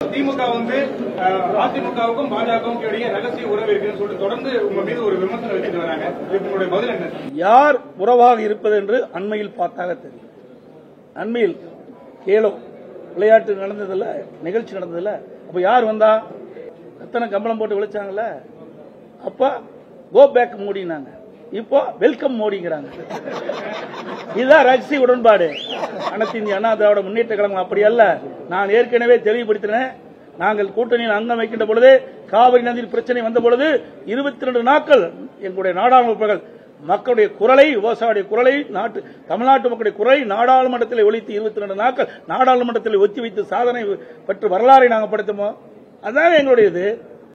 திமுக வந்து அஹ், அதிமுகவுக்கும் பாஜகவுக்கும் இடையே ரகசிய உறவு இருக்குன்னு சொல்லிட்டு தொடர்ந்து உங்க மீது ஒரு விமர்சனம் வச்சுட்டு வராங்க இதுக்கு உங்களுடைய பதில் என்ன யார் உறவாக இருப்பது என்று அண்மையில் பார்த்தாக தெரியும் அண்மையில் கேளோ விளையாட்டு நடந்ததில்ல நிகழ்ச்சி நடந்ததில்ல அப்ப யார் வந்தா எத்தனை கம்பளம் போட்டு விழிச்சாங்கல்ல அப்ப கோ பேக் மோடினாங்க இப்போ வெல்கம் மோடிங்கிறாங்க இதுதான் ரகசிய உடன்பாடு அனைத்து இந்திய அண்ணா திராவிட முன்னேற்ற கழகம் அப்படி அல்ல நான் ஏற்கனவே தெளிவுபடுத்தினேன் நாங்கள் கூட்டணியில் அங்கம் வைக்கின்ற பொழுது காவிரி நதியில் பிரச்சனை வந்த பொழுது இருபத்தி ரெண்டு நாட்கள் எங்களுடைய நாடாளுமன்றங்கள் மக்களுடைய குரலை விவசாயிய குரலை நாட்டு தமிழ்நாட்டு மக்களுடைய குரலை நாடாளுமன்றத்தில் ஒழித்து இருபத்தி ரெண்டு நாட்கள் நாடாளுமன்றத்தில் ஒத்தி வைத்து சாதனை பெற்று வரலாறை நாங்கள் படுத்துமோ அதான் எங்களுடைய இது